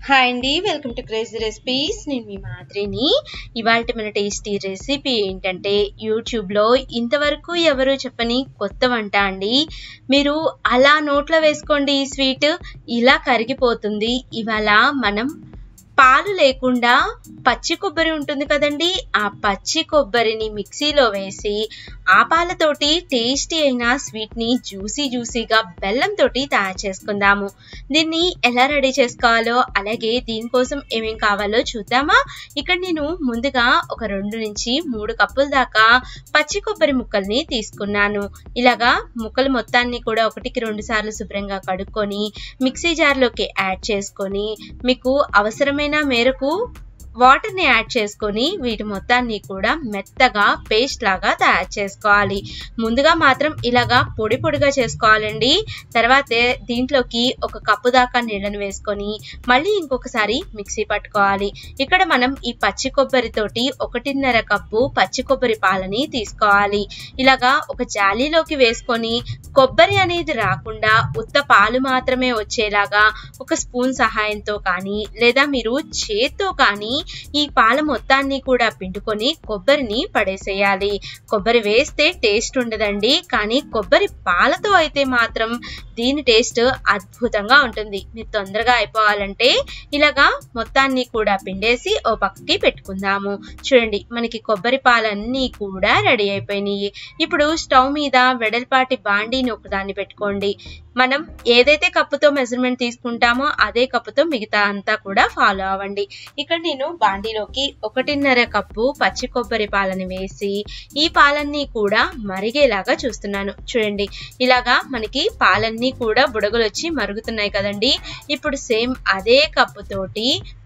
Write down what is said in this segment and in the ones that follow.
hi అండి welcome to crazy recipes నేను మీ మాదిరిని ఇవాళ మన టేస్టీ రెసిపీ ఏంటంటే యూట్యూబ్లో ఇంతవరకు ఎవరు చెప్పని కొత్త వంట అండి మీరు అలా నోట్లో వేసుకోండి ఈ స్వీట్ ఇలా కరిగిపోతుంది ఇవాళ మనం పాలు లేకుండా పచ్చి కొబ్బరి ఉంటుంది కదండి ఆ పచ్చి కొబ్బరిని మిక్సీలో వేసి ఆ పాలతోటి టేస్టీ అయిన స్వీట్ని జ్యూసీ జ్యూసీగా బెల్లంతోటి తయారు చేసుకుందాము దీన్ని ఎలా రెడీ చేసుకోవాలో అలాగే దీనికోసం ఏమేం కావాలో చూద్దామా ఇక్కడ నేను ముందుగా ఒక రెండు నుంచి మూడు కప్పుల దాకా పచ్చి కొబ్బరి ముక్కల్ని తీసుకున్నాను ఇలాగా ముక్కలు మొత్తాన్ని కూడా ఒకటికి రెండు సార్లు శుభ్రంగా కడుక్కొని మిక్సీ జార్లోకి యాడ్ చేసుకొని మీకు అవసరమైన మేరకు వాటర్ని యాడ్ చేసుకొని వీటి మొత్తాన్ని కూడా మెత్తగా పేస్ట్ లాగా తయారు చేసుకోవాలి ముందుగా మాత్రం ఇలాగా పొడి పొడిగా చేసుకోవాలండి తర్వాత దీంట్లోకి ఒక కప్పు దాకా నీళ్ళని వేసుకొని మళ్ళీ ఇంకొకసారి మిక్సీ పట్టుకోవాలి ఇక్కడ మనం ఈ పచ్చి కొబ్బరితోటి ఒకటిన్నర కప్పు పచ్చి కొబ్బరి పాలని తీసుకోవాలి ఇలాగా ఒక జాలీలోకి వేసుకొని కొబ్బరి అనేది రాకుండా ఉత్త పాలు మాత్రమే వచ్చేలాగా ఒక స్పూన్ సహాయంతో కానీ లేదా మీరు చేత్తో కానీ ఈ పాల మొత్తాన్ని కూడా పిండుకొని కొబ్బరిని పడేసేయాలి కొబ్బరి వేస్తే టేస్ట్ ఉండదండి కానీ కొబ్బరి పాలతో అయితే మాత్రం దీని టేస్ట్ అద్భుతంగా ఉంటుంది మీరు తొందరగా అయిపోవాలంటే ఇలాగా మొత్తాన్ని కూడా పిండేసి ఓ పక్కకి పెట్టుకుందాము చూడండి మనకి కొబ్బరి పాలన్నీ కూడా రెడీ అయిపోయినాయి ఇప్పుడు స్టవ్ మీద వెడల్పాటి బాండీని ఒకదాన్ని పెట్టుకోండి మనం ఏదైతే కప్పుతో మెజర్మెంట్ తీసుకుంటామో అదే కప్పుతో మిగతా అంతా కూడా ఫాలో అవ్వండి ఇక్కడ నేను బాండీలోకి ఒకటిన్నర కప్పు పచ్చి కొబ్బరి పాలని వేసి ఈ పాలన్నీ కూడా మరిగేలాగా చూస్తున్నాను చూడండి ఇలాగా మనకి పాలన్నీ కూడా బుడగలు వచ్చి మరుగుతున్నాయి కదండి ఇప్పుడు సేమ్ అదే కప్పుతోటి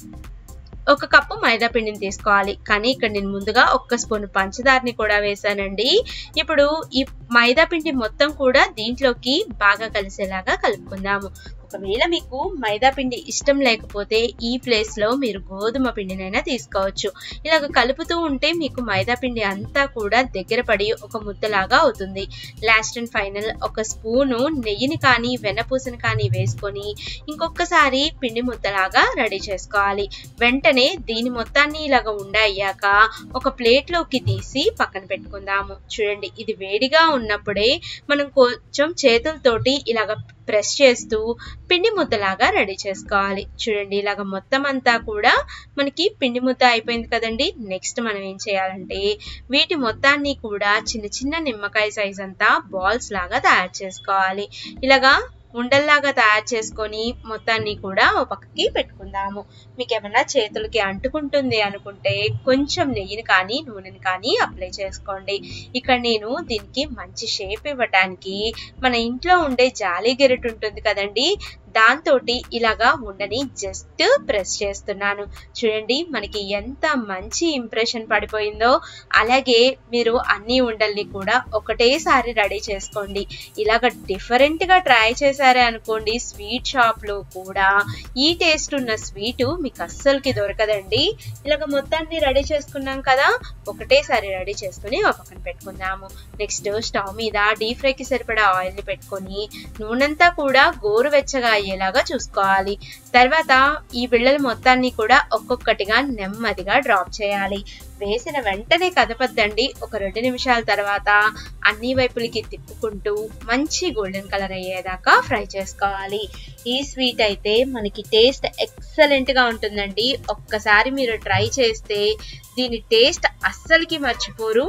ఒక కప్పు మైదా పిండిని తీసుకోవాలి కానీ ఇక్కడ నేను ముందుగా ఒక్క స్పూన్ పంచదారని కూడా వేసానండి ఇప్పుడు ఈ మైదా పిండి మొత్తం కూడా దీంట్లోకి బాగా కలిసేలాగా కలుపుకుందాము ఒకవేళ మీకు మైదా పిండి ఇష్టం లేకపోతే ఈ ప్లేస్లో మీరు గోధుమ పిండినైనా తీసుకోవచ్చు ఇలాగ కలుపుతూ ఉంటే మీకు మైదా పిండి అంతా కూడా దగ్గర పడి ఒక ముద్దలాగా అవుతుంది లాస్ట్ అండ్ ఫైనల్ ఒక స్పూను నెయ్యిని కానీ వెన్నపూసని కానీ వేసుకొని ఇంకొకసారి పిండి ముద్దలాగా రెడీ చేసుకోవాలి వెంటనే దీని మొత్తాన్ని ఇలాగ ఉండయ్యాక ఒక ప్లేట్లోకి తీసి పక్కన పెట్టుకుందాము చూడండి ఇది వేడిగా ఉన్నప్పుడే మనం కొంచెం చేతులతోటి ఇలాగ ప్రెస్ చేస్తూ పిండి ముద్దలాగా రెడీ చేసుకోవాలి చూడండి ఇలాగ మొత్తం అంతా కూడా మనకి పిండి ముద్ద అయిపోయింది కదండి నెక్స్ట్ మనం ఏం చేయాలంటే వీటి మొత్తాన్ని కూడా చిన్న చిన్న నిమ్మకాయ సైజ్ అంతా బాల్స్ లాగా తయారు చేసుకోవాలి ఇలాగా ఉండల్లాగా తయారు చేసుకొని మొత్తాన్ని కూడా ఒక పక్కకి పెట్టుకుందాము మీకు ఏమన్నా చేతులకి అంటుకుంటుంది అనుకుంటే కొంచెం నెయ్యిని కానీ నూనెని కానీ అప్లై చేసుకోండి ఇక్కడ నేను దీనికి మంచి షేప్ ఇవ్వటానికి మన ఇంట్లో ఉండే జాలి గెరెట్ ఉంటుంది కదండి దాంతో ఇలాగా ఉండని జస్ట్ ప్రెస్ చేస్తున్నాను చూడండి మనకి ఎంత మంచి ఇంప్రెషన్ పడిపోయిందో అలాగే మీరు అన్ని ఉండల్ని కూడా ఒకటేసారి రెడీ చేసుకోండి ఇలాగ డిఫరెంట్గా ట్రై చేశారే అనుకోండి స్వీట్ షాప్లో కూడా ఈ టేస్ట్ ఉన్న స్వీటు మీకు అస్సలకి దొరకదండి ఇలాగ మొత్తాన్ని రెడీ చేసుకున్నాం కదా ఒకటేసారి రెడీ చేసుకుని ఒక పక్కన పెట్టుకుందాము నెక్స్ట్ స్టవ్ మీద డీప్ ఫ్రైకి సరిపడా ఆయిల్ని పెట్టుకొని నూనెంతా కూడా గోరువెచ్చగా అయ్యేలాగా చూసుకోవాలి తర్వాత ఈ బిళ్ళల మొత్తాన్ని కూడా ఒక్కొక్కటిగా నెమ్మదిగా డ్రాప్ చేయాలి వేసిన వెంటనే కదపద్దండి ఒక రెండు నిమిషాల తర్వాత అన్ని వైపులకి తిప్పుకుంటూ మంచి గోల్డెన్ కలర్ అయ్యేదాకా ఫ్రై చేసుకోవాలి ఈ స్వీట్ అయితే మనకి టేస్ట్ ఎక్సలెంట్గా ఉంటుందండి ఒక్కసారి మీరు ట్రై చేస్తే దీని టేస్ట్ అస్సలకి మర్చిపోరు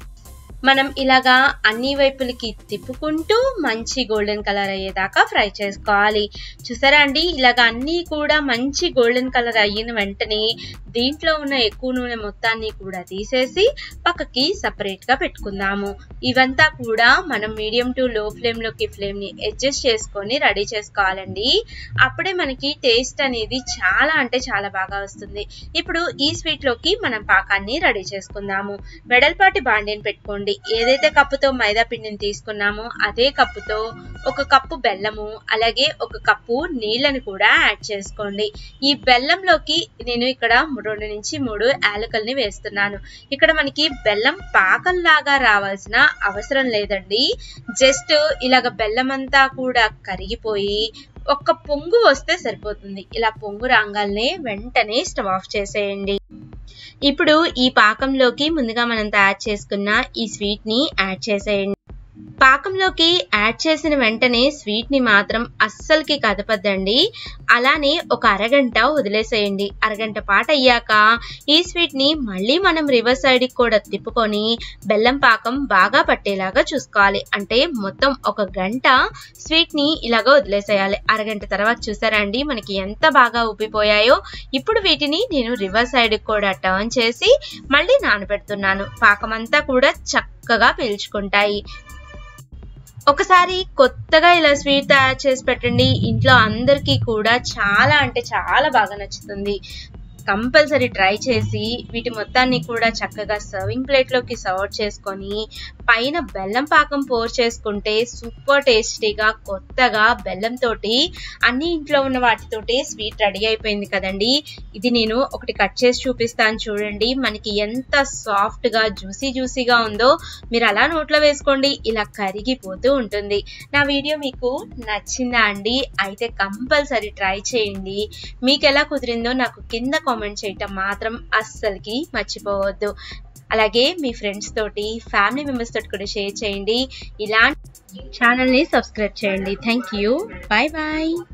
మనం ఇలాగా అన్ని వైపులకి తిప్పుకుంటూ మంచి గోల్డెన్ కలర్ అయ్యేదాకా ఫ్రై చేసుకోవాలి చూసారా అండి ఇలాగ అన్నీ కూడా మంచి గోల్డెన్ కలర్ అయిన వెంటనే దీంట్లో ఉన్న ఎక్కువ నూనె మొత్తాన్ని కూడా తీసేసి పక్కకి సపరేట్గా పెట్టుకుందాము ఇవంతా కూడా మనం మీడియం టు లో ఫ్లేమ్లోకి ఫ్లేమ్ని అడ్జస్ట్ చేసుకొని రెడీ చేసుకోవాలండి అప్పుడే మనకి టేస్ట్ అనేది చాలా అంటే చాలా బాగా వస్తుంది ఇప్పుడు ఈ స్వీట్లోకి మనం పాకాన్ని రెడీ చేసుకుందాము వెడల్పాటి బాండీని పెట్టుకోండి ఏదైతే కప్పుతో మైదా పిండిని తీసుకున్నామో అదే కప్పుతో ఒక కప్పు బెల్లము అలాగే ఒక కప్పు నీళ్ళని కూడా యాడ్ చేసుకోండి ఈ బెల్లంలోకి నేను ఇక్కడ రెండు నుంచి మూడు యాలకల్ని వేస్తున్నాను ఇక్కడ మనకి బెల్లం పాకంలాగా రావాల్సిన అవసరం లేదండి జస్ట్ ఇలాగ బెల్లం అంతా కూడా కరిగిపోయి ఒక్క పొంగు వస్తే సరిపోతుంది ఇలా పొంగు రాగానే వెంటనే స్టవ్ ఆఫ్ చేసేయండి ఇప్పుడు ఈ పాకంలోకి ముందుగా మనం తయారు చేసుకున్న ఈ స్వీట్ ని యాడ్ చేసేయండి పాకంలోకి యాడ్ చేసిన వెంటనే స్వీట్ ని మాత్రం అస్సలకి కదపద్దండి అలానే ఒక అరగంట వదిలేసేయండి అరగంట పాట అయ్యాక ఈ స్వీట్ ని మళ్ళీ మనం రివర్స్ సైడ్ కూడా తిప్పుకొని బెల్లం పాకం బాగా పట్టేలాగా చూసుకోవాలి అంటే మొత్తం ఒక గంట స్వీట్ ని ఇలాగా వదిలేసేయాలి అరగంట తర్వాత చూసారా అండి మనకి ఎంత బాగా ఉబ్బిపోయాయో ఇప్పుడు వీటిని నేను రివర్స్ సైడ్ కూడా టర్న్ చేసి మళ్ళీ నానబెడుతున్నాను పాకం అంతా కూడా చక్కగా పీల్చుకుంటాయి ఒకసారి కొత్తగా ఇలా స్వీట్ తయారు చేసి పెట్టండి ఇంట్లో అందరికీ కూడా చాలా అంటే చాలా బాగా నచ్చుతుంది కంపల్సరీ ట్రై చేసి వీటి మొత్తాన్ని కూడా చక్కగా సర్వింగ్ ప్లేట్లోకి సర్వ్ చేసుకొని పైన బెల్లం పాకం పోర్ చేసుకుంటే సూపర్ టేస్టీగా కొత్తగా బెల్లంతోటి అన్ని ఇంట్లో ఉన్న వాటితోటి స్వీట్ రెడీ అయిపోయింది కదండి ఇది నేను ఒకటి కట్ చేసి చూపిస్తాను చూడండి మనకి ఎంత సాఫ్ట్గా జ్యూసీ జ్యూసీగా ఉందో మీరు అలా నోట్లో వేసుకోండి ఇలా కరిగిపోతూ ఉంటుంది నా వీడియో మీకు నచ్చిందా అండి అయితే కంపల్సరీ ట్రై చేయండి మీకు ఎలా కుదిరిందో నాకు కింద కామెంట్ చేయటం మాత్రం అస్సలకి మర్చిపోవద్దు అలాగే మీ ఫ్రెండ్స్ తోటి ఫ్యామిలీ మెంబర్స్ తోటి కూడా షేర్ చేయండి ఇలాంటి ఛానల్ని సబ్స్క్రైబ్ చేయండి థ్యాంక్ యూ బాయ్ బాయ్